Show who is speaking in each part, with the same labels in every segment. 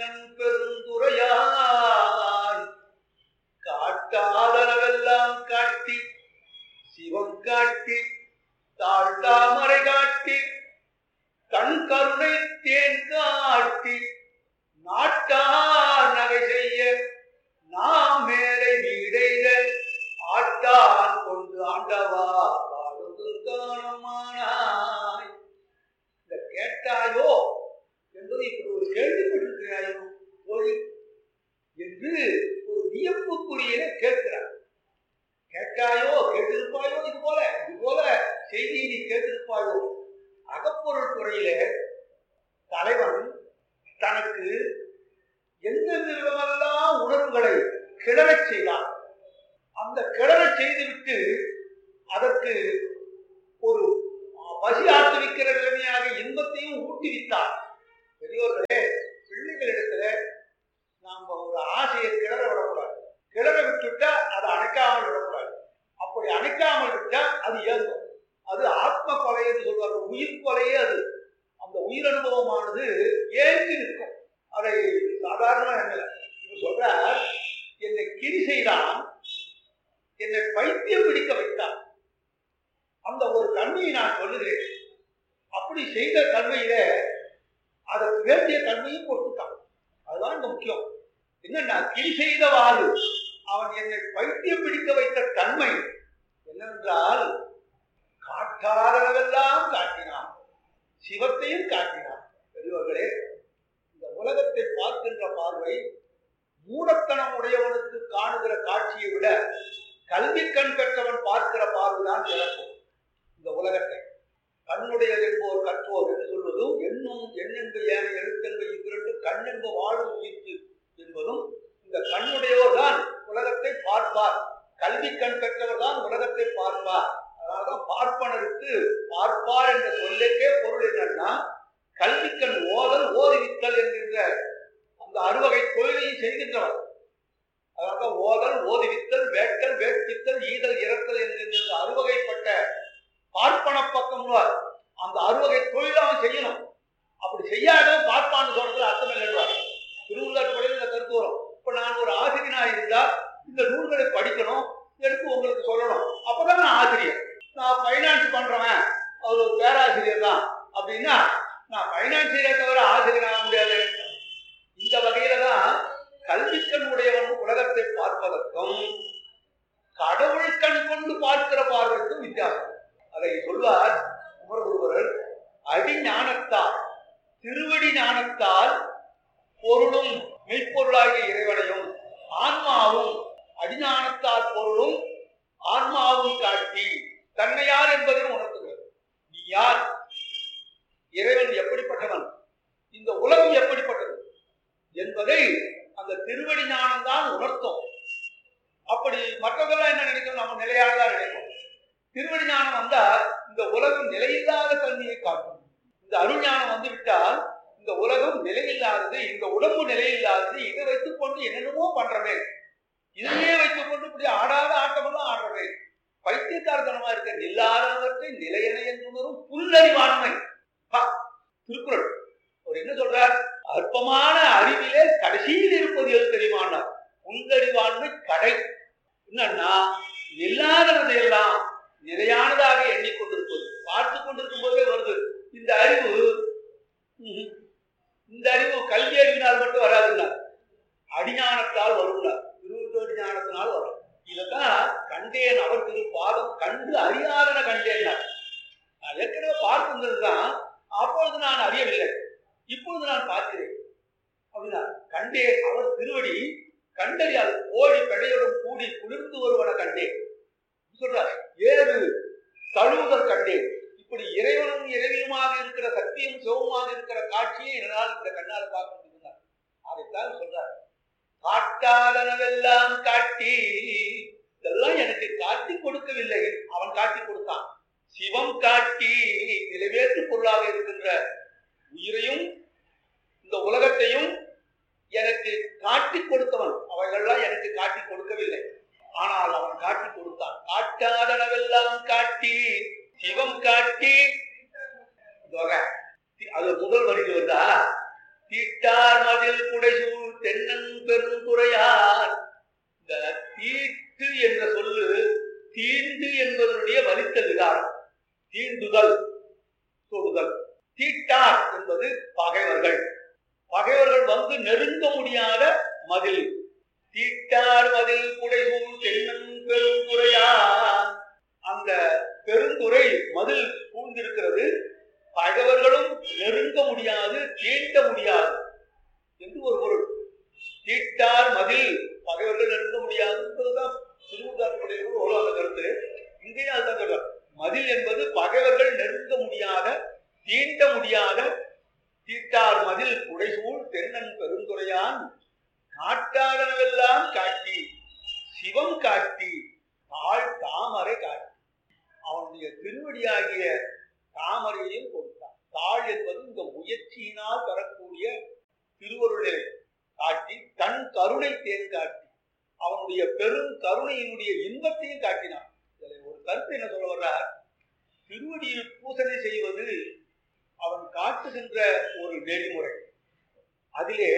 Speaker 1: கண்ணியம் பெருந்துரையாய் காட்டாதனவெல்லாம் காட்டி சிவம் காட்டி தாழ்த்தாமரை காட்டி தன் கருணை தேன் காட்டி நாட்டார் நகை செய்ய நாம் மேலை வீடைத ஆட்டான் கொண்டு ஆண்டவா பாடுது காணமானாய் இந்த கேட்டாயோ என்பது இப்படி ஒரு கேள்விப்பட்டிருக்கிறாயோ போய் என்று ஒரு வியப்புக்குறியில கேட்கிறார் கேட்டாயோ கேட்டிருப்பாயோ இது போல இது போல செய்தியை நீ கேட்டிருப்பாயோ அகப்பொருள் துறையிலே தலைவன் தனக்கு எந்தெந்த விதமெல்லாம் உணர்வுகளை கிளறச் செய்தான் அந்த கிளறச் செய்துவிட்டு அதற்கு ஒரு பசி ஆட்டுவிக்கிற நிலைமையாக இன்பத்தையும் ஊட்டிவித்தார் பெரியோர்களே பிள்ளைகளிடத்துல நாம ஒரு ஆசையை கிளற விடக்கூடாது கிளற விட்டுட்டா அதை அணைக்காமல் விடக்கூடாது அப்படி அணைக்காமல் விட்டா அது இயங்கும் அது ஆத்ம கொலை என்று சொல்வார்கள் உயிர் கொலையே அது அந்த உயிர் அனுபவமானது ஏங்கி நிற்கும் அதை சாதாரணமா என்னல இப்ப சொல்றார் என்னை கிரி செய்தான் என்னை பைத்தியம் பிடிக்க வைத்தான் அந்த ஒரு தன்மையை நான் சொல்லுகிறேன் அப்படி செய்த தன்மையில அதற்கு வேண்டிய தன்மையும் கொடுத்துட்டான் அதுதான் இங்க முக்கியம் என்னன்னா கிரி செய்தவாறு அவன் என்னை பைத்தியம் பிடிக்க வைத்த தன்மை என்னவென்றால் காட்டாதவெல்லாம் காட்டினான் சிவத்தையும் காட்டினான் பெரியவர்களே இந்த உலகத்தை பார்க்கின்ற பார்வை மூடத்தனம் உடையவனுக்கு காணுகிற காட்சியை விட கல்வி கண் பெற்றவன் பார்க்கிற பார்வைதான் சிறக்கும் இந்த உலகத்தை கண்ணுடையது என்போர் கற்றோர் என்று சொல்வதும் எண்ணும் எண்ணென்பு ஏன எழுத்தென்பு இவ்விரண்டு கண்ணென்பு வாழும் உயிர்த்து என்பதும் இந்த கண்ணுடையோர் தான் உலகத்தை பார்ப்பார் கல்வி கண் பெற்றவர் தான் உலகத்தை பார்ப்பார் அதனாலதான் பார்ப்பனருக்கு பார்ப்பார் என்ற சொல்லுக்கே பொருள் என்னன்னா கல்விக்கண் ஓதல் ஓதுவித்தல் என்கின்ற அந்த அறுவகை தொழிலையும் செய்கின்றவர் அதாவது ஓதல் ஓதுவித்தல் வேட்டல் வேட்பித்தல் ஈதல் இறத்தல் என்கின்ற அறுவகைப்பட்ட பார்ப்பன பக்கம் அந்த அறுவகை தொழில் அவன் செய்யணும் அப்படி செய்யாதவன் பார்ப்பான்னு சொல்றதுல அர்த்தம் இல்லைன்றார் திருவுள்ளாட்டு படையில் இந்த கருத்து வரும் இப்ப நான் ஒரு ஆசிரியனா இருந்தா இந்த நூல்களை படிக்கணும் எடுத்து உங்களுக்கு சொல்லணும் அப்பதான் நான் ஆசிரியர் நான் ஃபைனான்ஸ் பண்றவன் அவர் ஒரு பேராசிரியர் தான் அப்படின்னா நான் ஃபைனான்சியரை தவிர ஆசிரியர் ஆக முடியாது இந்த வகையில தான் கல்விக்கண் உடையவன் உலகத்தை பார்ப்பதற்கும் கடவுள் கண் கொண்டு பார்க்கிற பார்வைக்கும் வித்தியாசம் அதை சொல்வார் குமரகுருவர்கள் அடி ஞானத்தால் திருவடி ஞானத்தால் பொருளும் மெய்ப்பொருளாகிய இறைவனையும் ஆன்மாவும் அடிஞானத்தால் பொருளும் ஆன்மாவும் காட்டி தன்னை யார் என்பதையும் உணர்த்துகிறது நீ யார் இறைவன் எப்படிப்பட்டவன் இந்த உலகம் எப்படிப்பட்டது என்பதை அந்த திருவடி ஞானம் தான் உணர்த்தும் அப்படி மற்றவர்கள் என்ன நினைக்கும் நம்ம நிலையானதா நினைப்போம் திருவடி ஞானம் வந்தா இந்த உலகம் நிலையில்லாத தன்மையை காட்டும் இந்த அருள் ஞானம் வந்து விட்டால் இந்த உலகம் நிலையில்லாதது இந்த உடம்பு நிலையில்லாதது இதை வைத்துக் கொண்டு என்னென்னமோ பண்றவே இதையே வைத்துக் கொண்டு இப்படி ஆடாத ஆட்டமெல்லாம் ஆடுறவே பைத்தியக்காரத்தனமா இருக்க நில்லாதவற்றை நிலையணை என்றுணரும் புல்லறிவாண்மை பா, திருக்குறள் அவர் என்ன சொல்றார் அற்பமான அறிவிலே கடைசியில் இருப்பது எது தெரியுமானார் புல்லறிவாண்மை கடை என்னன்னா இல்லாததையெல்லாம் நிலையானதாக எண்ணிக்கொண்டிருப்பது பார்த்து கொண்டிருக்கும் போதே வருது இந்த அறிவு ம்ஹும். இந்த அறிவு கல்வி அறிவினால் மட்டும் வராதுன்னா அடிஞானத்தால் வரும்னார் திருவிழு ஞானத்தினால் வரும் இதைத்தான் கண்டேன் அவர் திரு பாதம் கண்டு அறியாதன கண்டேன்னார் நான் ஏற்கனவே பார்த்திருந்தது தான் அப்பொழுது நான் அறியவில்லை இப்பொழுது நான் பார்க்கிறேன் அப்படின்னா கண்டேன் அவர் திருவடி கண்டறியாது கோழி பெடையுடன் கூடி குளிர்ந்து வருவன கண்டேன் சொல்றார் ஏறு தழுவுதல் கண்டேன் இப்படி இறைவனும் இறைவியுமாக இருக்கிற சக்தியும் சிவமாக இருக்கிற காட்சியை என்னால் இந்த கண்ணால பார்க்க முடியுதுன்னார் அதைத்தான் சொல்றார் காட்டாதனவெல்லாம் காட்டி இதெல்லாம் எனக்கு காட்டி கொடுக்கவில்லை அவன் காட்டி கொடுத்தான் சிவம் காட்டி நிலைவேற்று பொருளாக இருக்கின்ற உயிரையும் இந்த உலகத்தையும் எனக்கு காட்டி கொடுத்தவன் அவைகள்லாம் எனக்கு காட்டி கொடுக்கவில்லை ஆனால் அவன் காட்டி கொடுத்தான் காட்டாதனவெல்லாம் காட்டி சிவம் காட்டி இதோ வர. அது முதல் வரியில் வருதா தீட்டார் மதில் புடைசூழ் தென்னன் பெருந்துறையார் இந்த தீட்டு என்ற சொல்லு தீண்டு என்பதனுடைய வலித்த விகாரம் தீண்டுதல் தொடுதல் தீட்டார் என்பது பகைவர்கள் பகைவர்கள் வந்து நெருங்க முடியாத மதில் தீட்டார் மதில் புடைசூழ் தென்னன் பெருந்துறையார் அந்த பெருந்துறை மதில் சூழ்ந்திருக்கிறது பகைவர்களும் நெருங்க முடியாது தீண்ட முடியாது என்று ஒரு பொருள் தீட்டார் மதில் பகைவர்கள் நெருங்க முடியாது என்பதுதான் திருவுதாரனுடைய ஒரு அந்த கருத்து இங்கேயும் அதுதான் சொல்றார் மதில் என்பது பகைவர்கள் நெருங்க முடியாத தீண்ட முடியாத தீட்டார் மதில் புடைசூழ் தென்னன் பெருந்துரையான் காட்டாதனவெல்லாம் காட்டி சிவம் காட்டி தாழ் தாமரை காட்டி அவனுடைய திருவடியாகிய தாமரையையும் கொடுத்தான் தாழ் என்பது இந்த முயற்சியினால் பெறக்கூடிய திருவருளை காட்டி தன் கருணை தேன் காட்டி அவனுடைய பெரும் கருணையினுடைய இன்பத்தையும் காட்டினான் இதுல ஒரு கருத்து என்ன சொல்ல வர்றார் திருவடியில் பூசனை செய்வது அவன் காட்டுகின்ற ஒரு நெறிமுறை அதிலே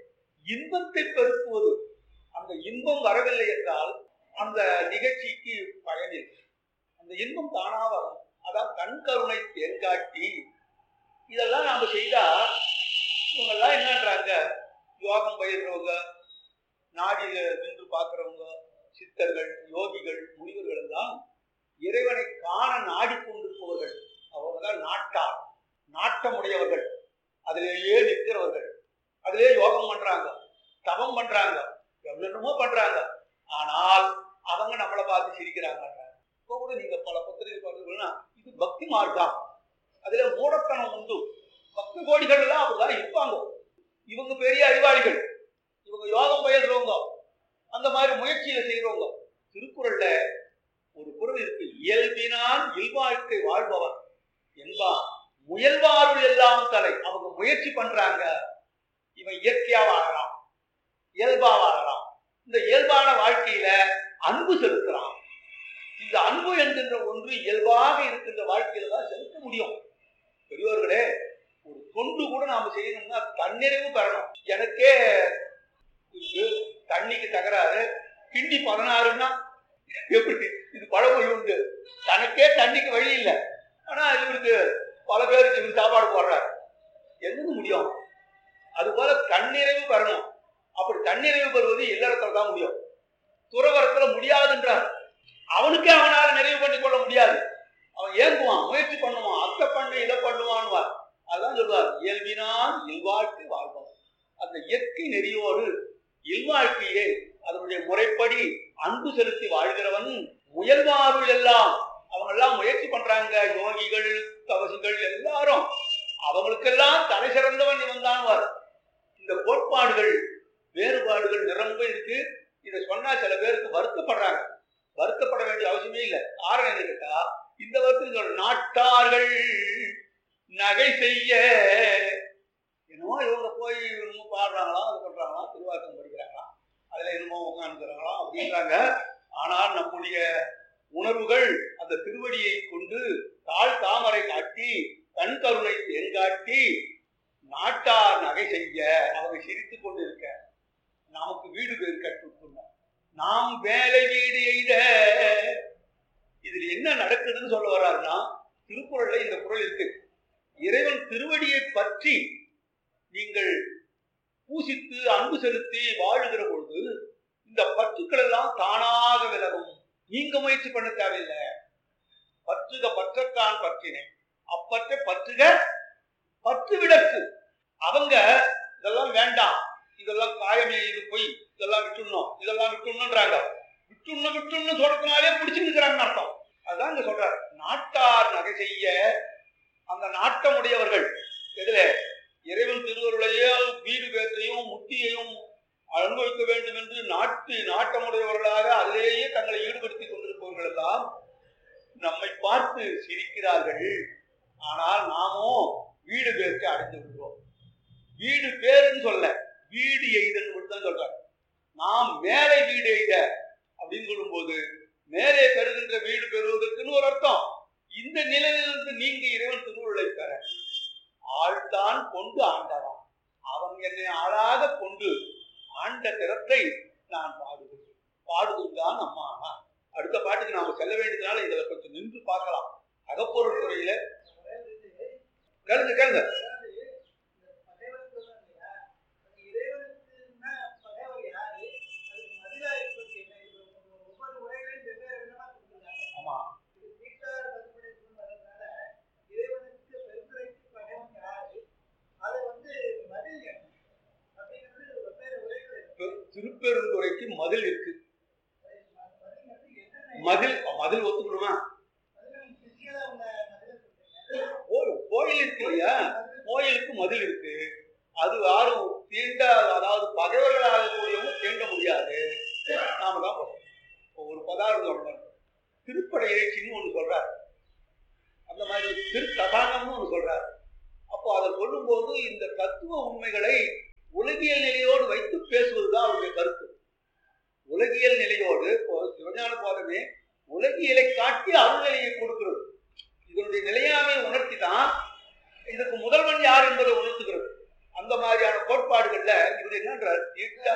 Speaker 1: இன்பத்தை பெருக்குவது அந்த இன்பம் வரவில்லை என்றால் அந்த நிகழ்ச்சிக்கு பயனில்லை அந்த இன்பம் தானா வரும் அதான் கண் கருணை தேர்காட்டி இதெல்லாம் நாம செய்தா இவங்கெல்லாம் என்னன்றாங்க யோகம் பயிர்றவங்க நாடியில நின்று பார்க்கிறவங்க சித்தர்கள் யோகிகள் முனிவர்கள் எல்லாம் இறைவனை காண நாடிக்கொண்டிருப்பவர்கள் அவங்க தான் நாட்டார் நாட்டமுடையவர்கள் அதிலேயே நிற்கிறவர்கள் அதிலே யோகம் பண்றாங்க தவம் பண்றாங்க எவ்வளவோ பண்றாங்க ஆனால் அவங்க நம்மளை பார்த்து சிரிக்கிறாங்க இப்போ கூட நீங்க பல பத்திரிகை பார்த்தீங்கன்னா இது பக்தி மார்க்கம் அதுல மூடத்தனம் உண்டு பக்தி கோடிகள் எல்லாம் அப்படிதான் இருப்பாங்க இவங்க பெரிய அறிவாளிகள் இவங்க யோகம் பயிர்றவங்க அந்த மாதிரி முயற்சியில செய்யறவங்க திருக்குறள்ல ஒரு குறள் இருக்கு இயல்பினான் இல்வாழ்க்கை வாழ்பவன் என்பான் முயல்வாருள் எல்லாம் தலை அவங்க முயற்சி பண்றாங்க இவன் இயற்கையா வாழலாம் இயல்பா வாழலாம் இந்த இயல்பான வாழ்க்கையில அன்பு செலுத்துறான் இந்த அன்பு என்கின்ற ஒன்று இயல்பாக இருக்கின்ற வாழ்க்கையில தான் செலுத்த முடியும் பெரியவர்களே ஒரு தொண்டு கூட நாம செய்யணும்னா தன்னிறைவு பெறணும் எனக்கே இருக்கு, தண்ணிக்கு தகராறு கிண்டி பதினாறுன்னா எப்படி இது பழமொழி உண்டு தனக்கே தண்ணிக்கு வழி இல்லை ஆனா இவருக்கு பல பேருக்கு இவர் சாப்பாடு போடுறாரு என்னன்னு முடியும் அது போல தன்னிறைவு பெறணும் அப்படி தன்னிறைவு பெறுவது இல்லறத்துல தான் முடியும் துறவரத்துல முடியாதுன்றார் அவனுக்கே அவனால நிறைவு பண்ணி கொள்ள முடியாது அவன் ஏங்குவான் முயற்சி பண்ணுவான் அத்தை பண்ணு இதை பண்ணுவான்வார் அதான் சொல்வார் இயல்பினால் இல்வாழ்க்கை வாழ்வான் அந்த இயற்கை நெறியோடு இல்வாழ்க்கையை அதனுடைய முறைப்படி அன்பு செலுத்தி வாழ்கிறவன் முயல்வாருள் எல்லாம் அவங்க எல்லாம் முயற்சி பண்றாங்க யோகிகள் தவசுகள் எல்லாரும் அவங்களுக்கெல்லாம் தலை சிறந்தவன் இவன் தான் இந்த கோட்பாடுகள் வேறுபாடுகள் நிரம்ப இருக்கு இதை சொன்னா சில பேருக்கு வருத்தப்படுறாங்க வருத்தப்பட வேண்டிய அவசியமே இல்லை காரணம் என்ன கேட்டா இந்த வருத்தம் நாட்டார்கள் நகை செய்ய என்னமோ இவங்க போய் என்னமோ பாடுறாங்களா அது பண்றாங்களா திருவாக்கம் படிக்கிறாங்களா அதுல என்னமோ உட்காந்துக்கிறாங்களா அப்படின்றாங்க ஆனால் நம்முடைய உணர்வுகள் அந்த திருவடியை கொண்டு தாழ் தாமரை காட்டி கண் கருணை தேன்காட்டி நாட்டார் நகை செய்ய அவங்க சிரித்துக் கொண்டு இருக்க நமக்கு வீடு பேர் கற்றுக்கொண்டோம் நாம் வேலை வீடு எய்த இதுல என்ன நடக்குதுன்னு சொல்ல வர்றாருன்னா திருக்குறள்ல இந்த குறள் இருக்கு இறைவன் திருவடியை பற்றி நீங்கள் பூசித்து அன்பு செலுத்தி வாழுகிற பொழுது இந்த பற்றுக்கள் எல்லாம் தானாக விலகும் நீங்க முயற்சி பண்ண தேவையில்லை பற்றுக பற்றத்தான் பற்றினேன் அப்பற்ற பற்றுக பற்று விடக்கு அவங்க இதெல்லாம் வேண்டாம் இதெல்லாம் காயமே இது பொய் இதெல்லாம் விட்டுணும் இதெல்லாம் விட்டுணுன்றாங்க விட்டுணும் விட்டுணும் சொல்றதுனாலே பிடிச்சு நிற்கிறாங்க அர்த்தம் அதான் இங்க சொல்றாரு நாட்டார் நகை செய்ய அந்த நாட்டமுடையவர்கள் எதுல இறைவன் திருவருளையோ வீடு பேத்தையும் முத்தியையும் அனுபவிக்க வேண்டும் என்று நாட்டு நாட்டமுடையவர்களாக அதிலேயே தங்களை ஈடுபடுத்திக் கொண்டிருப்பவர்கள் எல்லாம் நம்மை பார்த்து சிரிக்கிறார்கள் ஆனால் நாமோ வீடு பேருக்கு அடைந்து விடுவோம் வீடு பேருன்னு சொல்ல வீடு எய்தல் மட்டும் தான் சொல்றாங்க நாம் மேலே வீடு எய்த அப்படின்னு சொல்லும்போது மேலே பெறுகின்ற வீடு பெறுவதற்குன்னு ஒரு அர்த்தம் இந்த நிலையிலிருந்து நீங்க இறைவன் திருவுருளை பெற ஆழ்தான் கொண்டு ஆண்டலாம் அவன் என்னை ஆளாக கொண்டு ஆண்ட திறத்தை நான் பாடுகிறேன் பாடுதுதான் அம்மா அடுத்த பாட்டுக்கு நாம செல்ல வேண்டியதுனால இதுல கொஞ்சம் நின்று பார்க்கலாம் அகப்பொருள் துறையில கேளுங்க கேளுங்க ஆமா பெரு- திருப்பெருந்துறைக்கு மதில் இருக்கு மதில் மதில் ஒத்துக்கணுமா ஓ- கோயில் இருக்கு இல்லையா கோயிலுக்கு மதில் இருக்கு அது யாரும் தீண்ட அதாவது பகைவர்களாக கூடியவங்க தீண்ட முடியாது நாம தான் போறோம். இப்போ ஒரு பதார்த்தம் சொல்லணும் திருப்படை இறைச்சின்னு ஒண்ணு சொல்றாரு அந்த மாதிரி ஒரு திரு ததாகம்னு ஒண்ணு சொல்றாரு அப்போ அதை சொல்லும்போது இந்த தத்துவ உண்மைகளை உலகியல் நிலையோடு வைத்து பேசுவதுதான் அவருடைய கருத்து உலகியல் நிலையோடு இப்போ சிவஞான பாதமே உலகியலை காட்டி அருள்நிலையை கொடுக்கிறது இதனுடைய நிலையாமை உணர்த்தி தான் இதுக்கு முதல்வன் யார் என்பதை உணர்த்துகிறது அந்த மாதிரியான கோட்பாடுகள்ல இது என்னன்றார் தீட்டா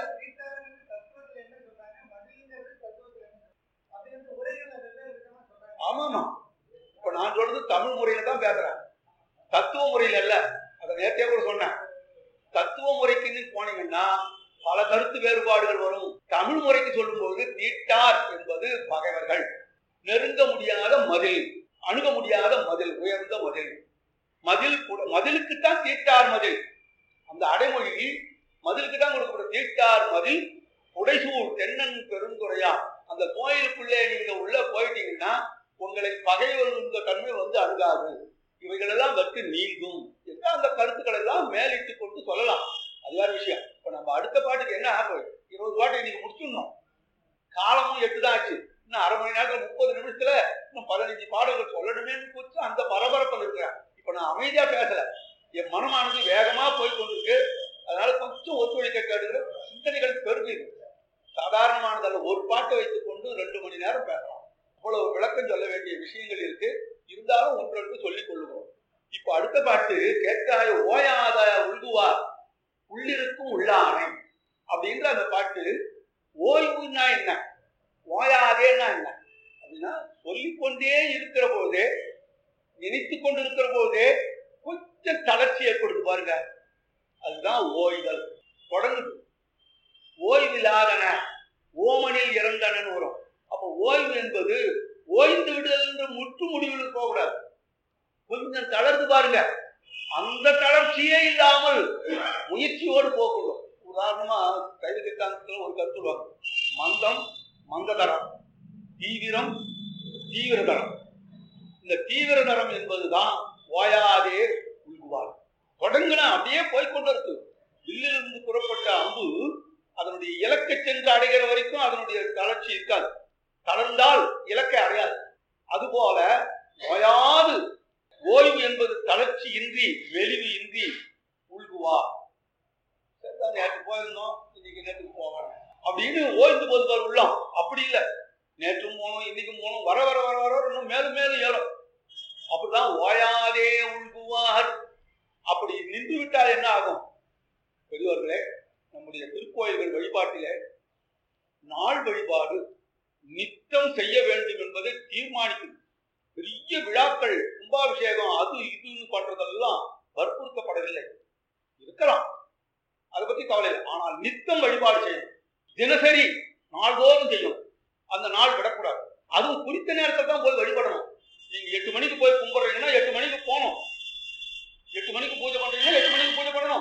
Speaker 1: ஆமாமா இப்ப நான் சொல்றது தமிழ் முறையில தான் பேசுறேன் தத்துவ முறையில இல்ல அதை நேர்த்தியா கூட சொன்னேன் தத்துவ முறைக்குன்னு போனீங்கன்னா பல கருத்து வேறுபாடுகள் வரும் தமிழ் முறைக்கு சொல்லும்போது தீட்டார் என்பது பகைவர்கள் நெருங்க முடியாத மதில் அணுக முடியாத மதில் உயர்ந்த மதில் மதில் கூட- மதிலுக்குத்தான் தீட்டார் மதில் அந்த அடைமொழி மதிலுக்கு தான் கொடுக்கப்படுற தீட்டார் மதில் உடைசூர் தென்னன் பெருந்துறையா அந்த கோயிலுக்குள்ளே நீங்க உள்ள போயிட்டீங்கன்னா உங்களை பகைவர் இந்த தன்மை வந்து அணுகாது இவைகளெல்லாம் வெற்றி நீங்கும் என்று அந்த கருத்துக்களை எல்லாம் மேலிட்டு கொண்டு சொல்லலாம் அது வேற விஷயம் இப்ப நம்ம அடுத்த பாட்டுக்கு என்ன ஆகும் இருபது பாட்டு இன்னைக்கு முடிச்சிடணும் காலமும் எட்டு தான் ஆச்சு இன்னும் அரை மணி நேரத்துல முப்பது நிமிஷத்துல இன்னும் பதினஞ்சு பாடல்கள் சொல்லணுமேன்னு குறித்து அந்த பரபரப்பில் இருக்கிறேன் இப்ப நான் அமைதியா பேசல என் மனமானது வேகமா போய் கொண்டிருக்கு அதனால கொஞ்சம் ஒத்துழைக்க கேட்டுக்கிற சிந்தனைகள் பெருகுது சாதாரணமானதல்ல ஒரு பாட்டை வைத்துக் கொண்டு ரெண்டு மணி நேரம் பேசலாம் அவ்வளவு விளக்கம் சொல்ல வேண்டிய விஷயங்கள் இருக்கு இருந்தாலும் ஒன்று ரெண்டு சொல்லிக் கொள்ளுவோம் இப்போ அடுத்த பாட்டு கேட்காய ஓயாத உள்குவார் உள்ளிருக்கும் உள்ளானை அப்படின்ற அந்த பாட்டு ஓய்வுன்னா என்ன ஓயாதேன்னா என்ன அப்படின்னா சொல்லிக்கொண்டே இருக்கிற போதே நினைத்து கொண்டு இருக்கிற போதே கொஞ்சம் தளர்ச்சி ஏற்படுது பாருங்க அதுதான் ஓய்தல் தொடங்குது ஓய்வில்லாதன ஓமனில் இறந்தனன்னு வரும் அப்ப ஓய்வு என்பது ஓய்ந்து விடுதல் என்ற முற்று முடிவில் போகக்கூடாது கொஞ்சம் தளர்ந்து பாருங்க அந்த தளர்ச்சியே இல்லாமல் முயற்சியோடு போகணும் உதாரணமா கைது சித்தாந்தத்தில் ஒரு கருத்து சொல்லுவாங்க மந்தம் மந்ததரம் தீவிரம் தீவிரதரம் இந்த தீவிரதரம் என்பதுதான் ஓயாதே உள்குவார் தொடங்குனா அப்படியே போய்க்கொண்டு இருக்கு வில்லிலிருந்து புறப்பட்ட அம்பு அதனுடைய இலக்கை சென்று அடைகிற வரைக்கும் அதனுடைய தளர்ச்சி இருக்காது தளர்ந்தால் இலக்கை அடையாது அதுபோல ஓயாது ஓய்வு என்பது தளர்ச்சி இன்றி மெலிவு இன்றி உள்குவா சரிதான் நேற்று போயிருந்தோம் இன்னைக்கு நேற்றுக்கு போவேன் அப்படின்னு ஓய்ந்து போதுவார் உள்ளம் அப்படி இல்லை நேற்றும் போனோம் இன்னைக்கும் போனோம் வர வர வர வர இன்னும் மேலும் மேலும் ஏறும் அப்படிதான் ஓயாதே உள்குவார் அப்படி நின்று விட்டால் என்ன ஆகும் பெரியவர்களே நம்முடைய திருக்கோயில்கள் வழிபாட்டிலே நாள் வழிபாடு நித்தம் செய்ய வேண்டும் என்பதை தீர்மானிக்குது பெரிய விழாக்கள் கும்பாபிஷேகம் அது இதுன்னு பண்றதெல்லாம் வற்புறுத்தப்படவில்லை இருக்கலாம் அதை பத்தி கவலை இல்லை ஆனால் நித்தம் வழிபாடு செய்யணும் தினசரி நாள்தோறும் செய்யும் அந்த நாள் விடக்கூடாது அதுவும் குறித்த நேரத்தில் தான் போய் வழிபடணும் நீங்க எட்டு மணிக்கு போய் கும்பிடுறீங்கன்னா எட்டு மணிக்கு போகணும் எட்டு மணிக்கு பூஜை பண்றீங்கன்னா எட்டு மணிக்கு பூஜை பண்ணணும்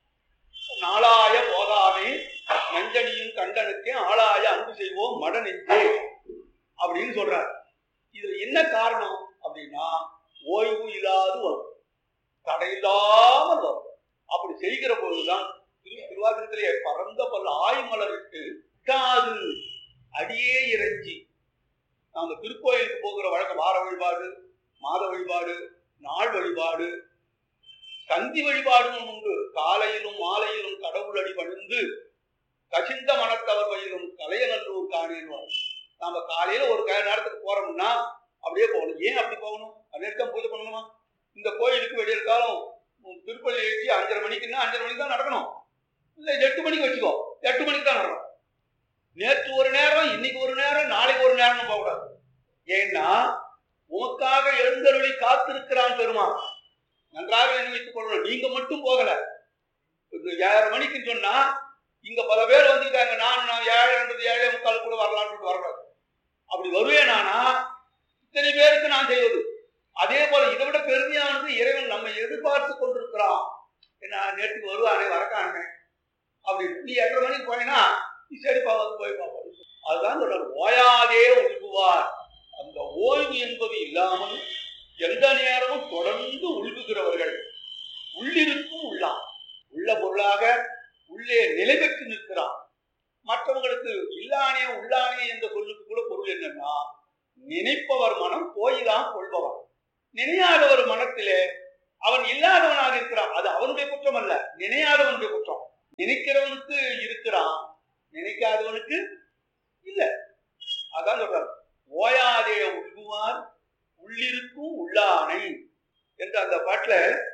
Speaker 1: நாளாய போதாமே நஞ்சனியும் கண்டனுக்கே ஆளாய அன்பு செய்வோம் மட நெஞ்சே அப்படின்னு சொல்றார் இதுல என்ன காரணம் அப்படின்னா ஓய்வு இல்லாது வரும் தடையில்லாமல் வரும் அப்படி செய்கிற போதுதான் திரு திருவாசகத்திலே பரந்த பல ஆய்மலருக்கு விட்டாது அடியே இறைஞ்சி நாங்க திருக்கோயிலுக்கு போகிற வழக்கம் வார வழிபாடு மாத வழிபாடு நாள் வழிபாடு சந்தி வழிபாடும் உண்டு காலையிலும் மாலையிலும் கடவுள் அடி பணிந்து கசிந்த மனத்தவர் வயலும் கலையநல்லூர் காணேன்னு நாம காலையில ஒரு க நேரத்துக்கு போறோம்னா அப்படியே போகணும் ஏன் அப்படி போகணும் அந்நேரம் பூஜை பண்ணணுமா இந்த கோயிலுக்கு வெடியற் காலம் திருப்பள்ளி எழுச்சி அஞ்சரை மணிக்குன்னா அஞ்சரை மணிக்கு தான் நடக்கணும் இல்லை எட்டு மணிக்கு வச்சுக்கோ எட்டு மணிக்கு தான் நடக்கணும் நேற்று ஒரு நேரம் இன்னைக்கு ஒரு நேரம் நாளைக்கு ஒரு நேரம்னு போகக்கூடாது ஏன்னா உமக்காக எழுந்தருளி காத்திருக்கிறான் பெருமான் நன்றாக நினைத்துக் கொள்ளணும் நீங்க மட்டும் போகல இது ஏழரை மணிக்குன்னு சொன்னா இங்க பல பேர் வந்துட்டாங்க நான் நான் ஏழரைன்றது ஏழே முக்கால் கூட வரலான்னு வரக்கூடாது அப்படி வருவேன் நானா இத்தனை பேருக்கு நான் செய்வது அதே போல இதை விட பெருமையானது இறைவன் நம்மை எதிர்பார்த்து கொண்டிருக்கிறான் என்ன நேற்றுக்கு வருவானே வரக்கானே அப்படி நீ எட்டரை மணிக்கு போனேன்னா நீ சரிப்பா வந்து போய் பார்ப்போம் அதுதான் சொல்றாரு ஓயாதே உள்குவார் அந்த ஓய்வு என்பது இல்லாமல் எந்த நேரமும் தொடர்ந்து உள்குகிறவர்கள் உள்ளிருக்கும் உள்ளான் உள்ள பொருளாக உள்ளே நிலை பெற்று நிற்கிறான் மற்றவங்களுக்கு இல்லானே உள்ளானே என்ற சொல்லுக்கு கூட பொருள் என்னன்னா நினைப்பவர் மனம் போய்தான் கொள்பவர் நினையாதவர் மனத்திலே அவன் இல்லாதவனாக இருக்கிறான் அது அவனுடைய குற்றம் அல்ல நினையாதவனுடைய குற்றம் நினைக்கிறவனுக்கு இருக்கிறான் நினைக்காதவனுக்கு இல்ல அதான் சொல்றார் ஓயாதே உள்குவார் உள்ளிருக்கும் உள்ளானை என்ற அந்த பாட்டுல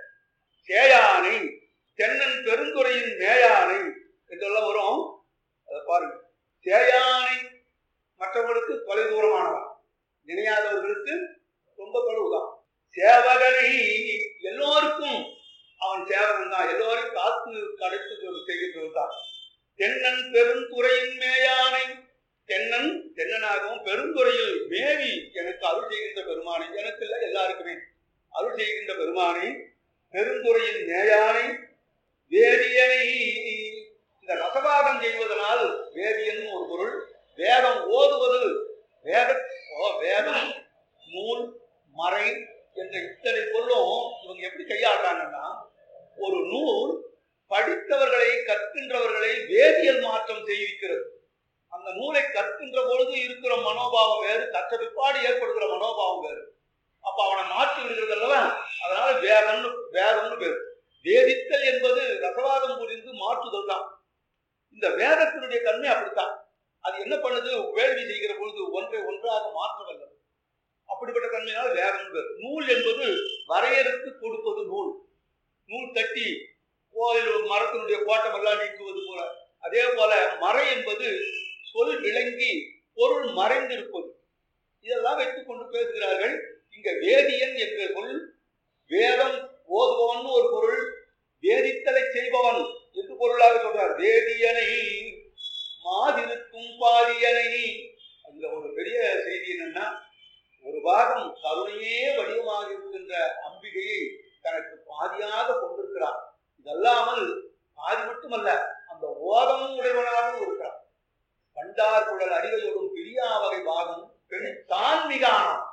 Speaker 1: சேயானை தென்னன் பெருந்துறையின் மேயானை என்றெல்லாம் வரும் அதை பாருங்க சேயானை மற்றவர்களுக்கு தொலை தூரமானவன் நினையாதவர்களுக்கு ரொம்ப தொலைவுதான் சேவகனை எல்லோருக்கும் அவன் சேவகன் தான் எல்லோரையும் காத்து கடைத்து செய்கின்றவன் தான் தென்னன் பெருந்துறையின் மேயானை தென்னன் தென்னனாகவும் பெருந்துறையில் மேவி எனக்கு அருள் செய்கின்ற பெருமானை எனக்கு இல்லை எல்லாருக்குமே அருள் செய்கின்ற பெருமானை பெருந்துறையின் மேயானை வேதியனை இந்த ரசவாதம் செய்வதனால் வேதியன் ஒரு பொருள் வேதம் ஓதுவது வேத ஓ, வேதம் நூல் மறை என்ற இத்தனை பொருளும் இவங்க எப்படி கையாளுறாங்கன்னா ஒரு நூல் படித்தவர்களை கற்கின்றவர்களை வேதியியல் மாற்றம் செய்விக்கிறது அந்த நூலை கற்கின்ற பொழுது இருக்கிற மனோபாவம் வேறு கற்ற பிற்பாடு ஏற்படுகிற மனோபாவம் வேறு அப்ப அவனை மாற்றி விடுகிறது அல்லவா அதனால வேதம்னு வேதம்னு பேர் வேதித்தல் என்பது ரசவாதம் புரிந்து மாற்றுதல் தான் இந்த வேதத்தினுடைய தன்மை அப்படித்தான் அது என்ன பண்ணுது வேள்வி செய்கிற பொழுது ஒன்றை ஒன்றாக மாற்ற வல்லது அப்படிப்பட்ட தன்மையினால் வேதம் பேர் நூல் என்பது வரையறுத்து கொடுப்பது நூல் நூல் தட்டி கோயில் மரத்தினுடைய கோட்டம் எல்லாம் நீக்குவது போல அதே போல மறை என்பது சொல் விளங்கி பொருள் மறைந்திருப்பது இதெல்லாம் வைத்துக் கொண்டு பேசுகிறார்கள் இங்க வேதியன் என்ற சொல் வேதம் ஓதுபவன் ஒரு பொருள் வேதித்தலை செய்பவன் என்று பொருளாக சொல்றார் வேதியனை மாதிருக்கும் பாதியனை அங்க ஒரு பெரிய செய்தி என்னன்னா ஒரு பாகம் கருணையே வடிவமாக இருக்கின்ற அம்பிகையை தனக்கு பாதியாக கொண்டிருக்கிறார் இதல்லாமல் பாதி மட்டுமல்ல அந்த ஓதமும் உடையவனாகவும் இருக்கிறார் கண்டார் குழல் அறிவையோடும் பிரியா வகை பாகம் பெண் தான் மிகானான்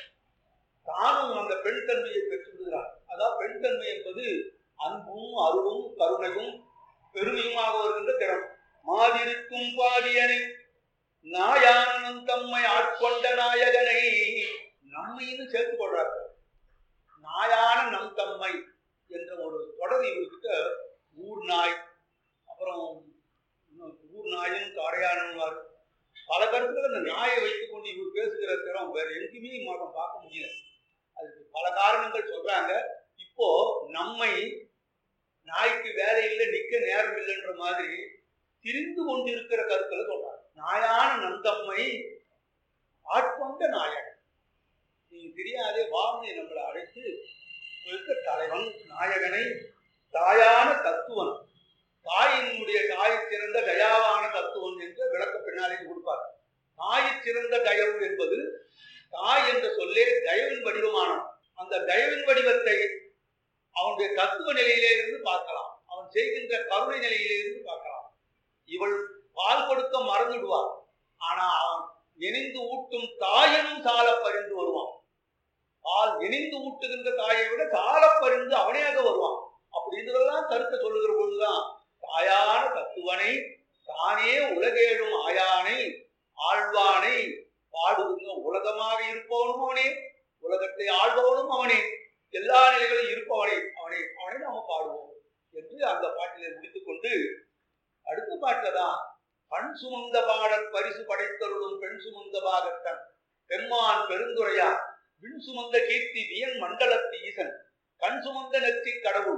Speaker 1: தானும் அந்த பெண் தன்மையை பெற்று விடுகிறார் அதாவது பெண் தன்மை என்பது அன்பும் அருளும் கருணையும் பெருமையுமாக வருகின்ற திறம் மாதிருக்கும் பாதியனை நாயானனும் தம்மை ஆட்கொண்ட நாயகனை நம்மைன்னு சேர்த்து கொள்றாரு நாயான நம் தம்மை என்ற ஒரு தொடர் இவர்கிட்ட ஊர் நாய் அப்புறம் இன்னும் ஊர் நாயும் காடையானும் பல கருத்துக்கள் அந்த நாயை வைத்துக் கொண்டு இவர் பேசுகிற திறம் வேற எங்கேயுமே மாதம் பார்க்க முடியல அதுக்கு பல காரணங்கள் சொல்றாங்க இப்போ நம்மை நாய்க்கு வேலை இல்லை நிக்க நேரம் இல்லைன்ற மாதிரி திரிந்து கொண்டிருக்கிற கருத்துல சொல்றாங்க நாயான நந்தம்மை ஆட்கொண்ட நாயகன் நீங்க தெரியாதே வாழ்ந்து நம்மளை அழைத்து இருக்க தலைவன் நாயகனை தாயான தத்துவன் தாயினுடைய தாய் சிறந்த தயாவான தத்துவன் என்று விளக்க பின்னாலே கொடுப்பார் தாய் சிறந்த தயவு என்பது தாய் என்ற சொல்லே தயவின் வடிவமானவன் அந்த தயவின் வடிவத்தை அவனுடைய தத்துவ நிலையிலே இருந்து பார்க்கலாம் அவன் செய்கின்ற கருணை நிலையிலே இருந்து பார்க்கலாம் இவள் பால் கொடுக்க மறந்துடுவாள் ஆனா அவன் இணைந்து ஊட்டும் தாயனும் சால பறிந்து வருவான் பால் இணைந்து ஊட்டுகின்ற தாயை விட சால பறிந்து அவனையாக வருவான் அப்படின்றதெல்லாம் கருத்தை சொல்லுகிற பொழுதுதான் தாயான தத்துவனை தானே உலகேழும் ஆயானை ஆழ்வானை பாடுகின்ற உலகமாக இருப்பவனும் அவனே உலகத்தை ஆள்பவனும் அவனே எல்லா நிலைகளிலும் இருப்பவனை அவனை அவனை நாம பாடுவோம் என்று அந்த பாட்டிலே முடித்துக் கொண்டு அடுத்த பாட்டில தான் பண் சுமந்த பாடற் பரிசு படைத்தருளும் பெண் சுமந்த பாகத்தன் பெம்மான் பெருந்துரையா விண் சுமந்த கீர்த்தி வியன் மண்டலத்து ஈசன் கண் சுமந்த நெற்றி கடவுள்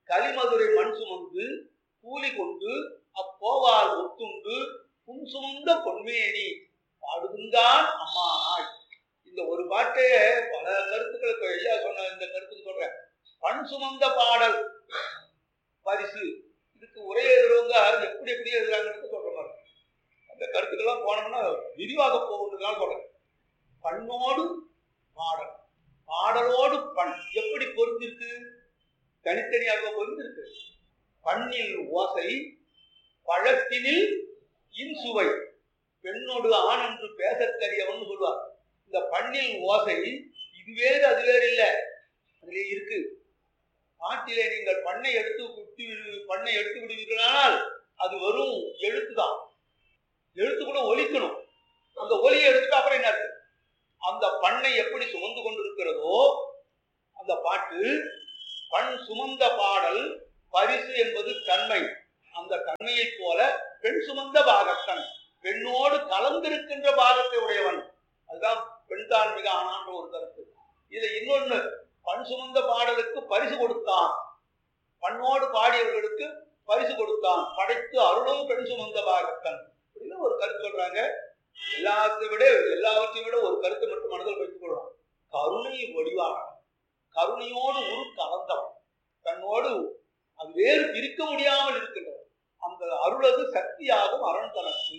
Speaker 1: கலிமதுரை மண் சுமந்து கூலி கொண்டு அப்போவால் ஒத்துண்டு புன் சுமந்த பொன்மேனி பாடுதுங்கான் அம்மானாய் இந்த ஒரு பாட்டே பல கருத்துக்களை இப்ப ஐயா சொன்ன இந்த கருத்துக்கு சொல்றேன் பண் சுமந்த பாடல் பரிசு இதுக்கு உரை எழுதுறவங்க எப்படி எப்படி எழுதுறாங்கன்னு சொல்ற மாதிரி அந்த கருத்துக்கெல்லாம் போனோம்னா விரிவாக போகுன்றதுனால சொல்றேன் பண்ணோடு பாடல் பாடலோடு பண் எப்படி பொருந்திருக்கு தனித்தனியாக பொருந்திருக்கு பண்ணில் ஓசை பழத்தினில் இன்சுவை பெண்ணோடு ஆண் என்று பேசத்தறியவன் சொல்வார் இந்த பண்ணில் ஓசை இது வேறு அது வேறு இல்லை அதிலே இருக்கு பாட்டிலே நீங்கள் பண்ணை எடுத்து குட்டி பண்ணை எடுத்து விடுவீர்களானால் அது வெறும் எழுத்து தான் எழுத்து கூட ஒலிக்கணும் அந்த ஒலியை எடுத்துட்டு அப்புறம் என்ன இருக்கு அந்த பண்ணை எப்படி சுமந்து கொண்டிருக்கிறதோ அந்த பாட்டு பண் சுமந்த பாடல் பரிசு என்பது தன்மை அந்த தன்மையைப் போல பெண் சுமந்த பாகத்தன் பெண்ணோடு கலந்திருக்கின்ற பாகத்தை உடையவன் அதுதான் பெண் தான் மிக ஆனான்ற ஒரு கருத்து இதுல இன்னொன்னு பண் சுமந்த பாடலுக்கு பரிசு கொடுத்தான் பண்ணோடு பாடியவர்களுக்கு பரிசு கொடுத்தான் படைத்து அருளும் பெண் சுமந்த பாகத்தன் அப்படின்னு ஒரு கருத்து சொல்றாங்க எல்லாத்தை விட எல்லாவற்றையும் விட ஒரு கருத்தை மட்டும் மனதில் வைத்துக் கொள்றோம் கருணை வடிவானவன் கருணையோடு உரு கலந்தவன் தன்னோடு அது வேறு பிரிக்க முடியாமல் இருக்கின்றவன் அந்த அருளது சக்தியாகும் அரண் தனக்கு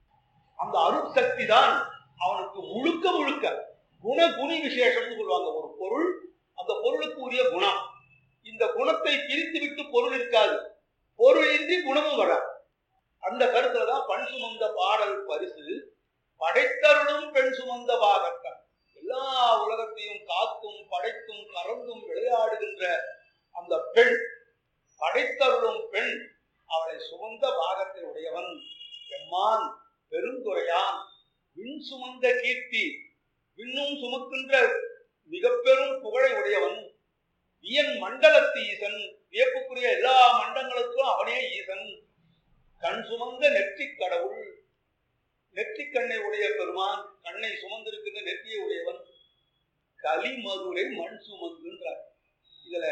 Speaker 1: அந்த அருள் சக்தி தான் அவனுக்கு முழுக்க முழுக்க குண குணி விசேஷம்னு சொல்லுவாங்க ஒரு பொருள் அந்த பொருளுக்கு உரிய குணம் இந்த குணத்தை பிரித்து விட்டு பொருள் இருக்காது பொருளின்றி குணமும் வராது அந்த கருத்துல தான் பண் சுமந்த பாடல் பரிசு படைத்தருளும் பெண் சுமந்த பாகத்தன் எல்லா உலகத்தையும் காத்தும் படைத்தும் கறந்தும் விளையாடுகின்ற அந்த பெண் படைத்தருளும் பெண் அவளை சுமந்த பாகத்தை உடையவன் எம்மான் பெருந்துரையான் விண் சுமந்த கீர்த்தி விண்ணும் சுமக்கின்ற மிக பெரும் புகழை உடையவன் வியன் மண்டலத்து ஈசன் வியப்புக்குரிய எல்லா மண்டங்களுக்கும் அவனே ஈசன் கண் சுமந்த நெற்றிக் கடவுள் நெற்றிக் கண்ணை உடைய பெருமான் கண்ணை சுமந்திருக்கின்ற நெற்றியை உடையவன் கலிமதுரை மண் சுமந்துன்றார் இதுல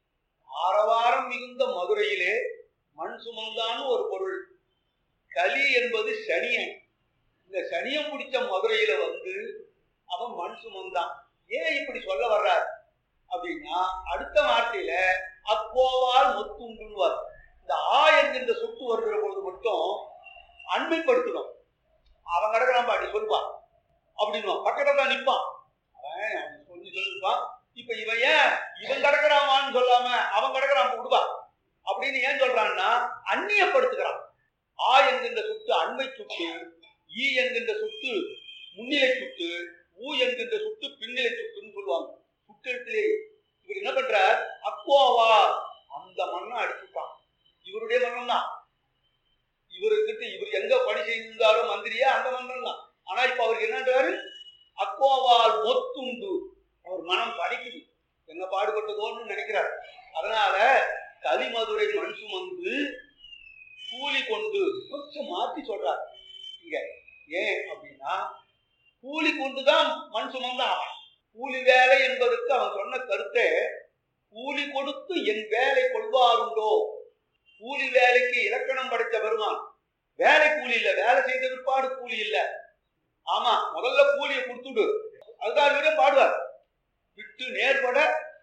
Speaker 1: ஆரவாரம் மிகுந்த மதுரையிலே மண் சுமந்தான்னு ஒரு பொருள் கலி என்பது சனியன் இந்த சனியம் பிடிச்ச மதுரையில வந்து அவன் மண் சுமந்தான் ஏன் இப்படி சொல்ல வர்றார் அப்படின்னா அடுத்த வார்த்தையில அப்போவால் மொத்துண்டுவார் இந்த ஆ என்கின்ற சொத்து வருகிற பொழுது மட்டும் அண்மைப்படுத்தணும் அவன் கிடக்குறான் பாட்டி சொல்லுவான் அப்படின்னு பக்கத்துல தான் நிற்பான் அவன் அவன் சொல்லி சொல்லிருப்பான் இப்ப இவன் ஏன் இவன் கிடக்குறான் சொல்லாம அவன் கிடக்குறான் விடுவா அப்படின்னு ஏன் சொல்றான்னா அந்நியப்படுத்துகிறான் ஆ என்கின்ற சொத்து அண்மை சுட்டு ஈ என்கின்ற சொத்து முன்னிலை சுட்டு ஊ என்கின்ற சொத்து பின்னிலை சுட்டுன்னு சொல்லுவாங்க சுட்டெழுத்திலே இவர் என்ன பண்றார் அப்போவா அந்த மண்ணை அடிச்சுட்டான் இவருடைய மன்னன் தான் இவருக்கிட்ட இவர் எங்க பணி செய்திருந்தாரோ மந்திரியா அந்த மன்னன் தான் ஆனா இப்ப அவருக்கு என்னன்றாரு அக்கோவால் மொத்துண்டு அவர் மனம் படிக்குது என்ன பாடுபட்டதோன்னு நினைக்கிறார் அதனால கலிமதுரை மண் சுமந்து கூலி கொண்டு கொஞ்சம் மாத்தி சொல்றார் இங்க ஏன் அப்படின்னா கூலி கொண்டுதான் மண் சுமந்தான் அவன் கூலி வேலை என்பதற்கு அவன் சொன்ன கருத்தை கூலி கொடுத்து என் வேலை கொள்வாருண்டோ கூலி வேலைக்கு இலக்கணம் படைத்த பெருமான் வேலை கூலி இல்ல வேலை செய்த பிற்பாடு கூலி இல்ல ஆமா முதல்ல கூலியை கொடுத்துடு அதுதான் விட பாடுவார் விட்டு நேர்பட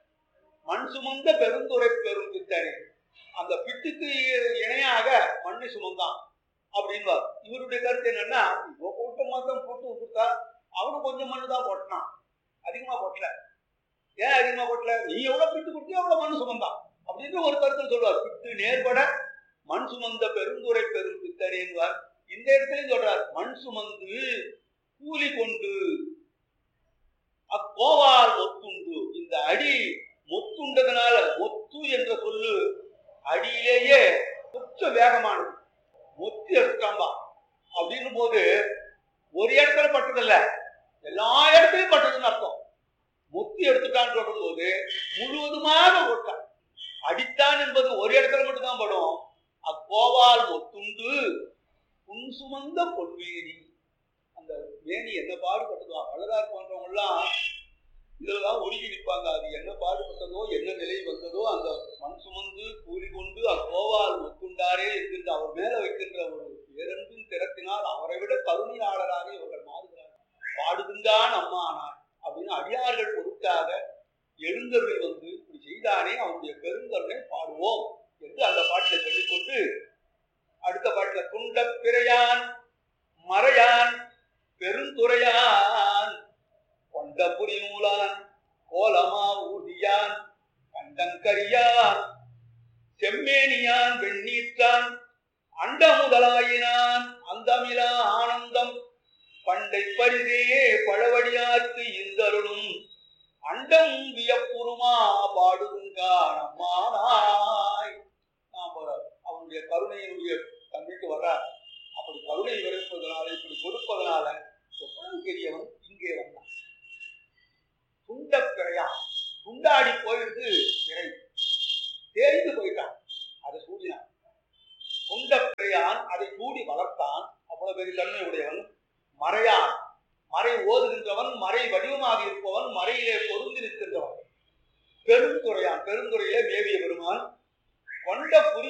Speaker 1: மண் சுமந்த பெருந்துரை பெரும் பித்தனே அந்த பிட்டுக்கு இணையாக மண்ணை சுமந்தான் அப்படின்வார் இவருடைய கருத்து என்னன்னா இவ கூட்ட மாத்தம் போட்டு கொடுத்தா அவனும் கொஞ்சம் மண்ணு தான் போட்டான் அதிகமா போட்டல ஏன் அதிகமா போட்டல நீ எவ்வளவு பிட்டு கொடுத்தியோ அவ்வளவு மண்ணு சுமந்தான் அப்படின்னு ஒரு கருத்தில் சொல்வார் பிட்டு நேர்பட மண் சுமந்த பெருந்துரை பெரும் பித்தனேன்வார் இந்த இடத்துலயும் சொல்றார் மண் சுமந்து கூலி கொண்டு அக்கோவால் ஒத்துண்டு இந்த அடி மொத்துண்டதுனால மொத்து என்ற சொல்லு அடியிலேயே கொஞ்சம் வேகமானது மொத்தி எடுத்துட்டாம்பா அப்படின்னு போது ஒரு இடத்துல பட்டதில்ல எல்லா இடத்துலயும் பட்டதுன்னு அர்த்தம் மொத்தி எடுத்துட்டான்னு சொல்லும் போது முழுவதுமாக போட்டான் அடித்தான் என்பது ஒரு இடத்துல மட்டும்தான் படும் அக்கோவால் மொத்துண்டு புன் சுமந்த பொன்வேணி அந்த வேணி என்ன பாடுபட்டுதான் வள்ளலார் போன்றவங்க எல்லாம் இதெல்லாம் ஒடுங்கி நிற்பாங்க அது என்ன பாடுபட்டதோ என்ன நிலை வந்ததோ அந்த மண் சுமந்து கூலி கொண்டு அக்கோவால் ஒத்துண்டாரே என்கின்ற அவர் மேல வைக்கின்ற ஒரு பேரன்பின் திறத்தினால் அவரை விட கருணையாளராக இவர்கள் மாறுகிறார்கள் பாடுகின்றான் அம்மானார் அப்படின்னு அடியார்கள் பொருட்டாக எழுந்தருள் வந்து இப்படி செய்தானே அவனுடைய பெருங்கருணை பாடுவோம் என்று அந்த பாட்டில் சொல்லிக்கொண்டு அடுத்த பாட்டுல துண்டப் பிறையான் மறையான் பெருந்துறையான் கொண்ட புரிநூலான் கோலமா ஊதியான் கண்டங்கரியான் செம்மேனியான் வெண்ணீற்றான் அண்ட முதலாயினான் அந்தமிலா ஆனந்தம் பண்டை பரிதே பழவடியார்க்கு இந்தருளும் அண்டம் வியப்புருமா பாடுங்கானம்மானாய் நாம அவனுடைய கருணையினுடைய தன்மைக்கு வர அப்படி கருணை விரைப்பதனால இப்படி கொடுப்பதனால எவ்வளவு பெரியவன் இங்கே வந்தான் துண்ட பிறையா துண்டாடி போயிருந்து பிறை தேய்ந்து போயிட்டான் அதை சூடினான் துண்ட பிறையான் அதை சூடி வளர்த்தான் அவ்வளவு பெரிய தன்மை உடையவன் மறையான் மறை ஓதுகின்றவன் மறை வடிவமாக இருப்பவன் மறையிலே பொருந்தி நிற்கின்றவன் பெருந்துறையான் பெருந்துறையிலே மேவிய பெருமான் கொண்ட புரி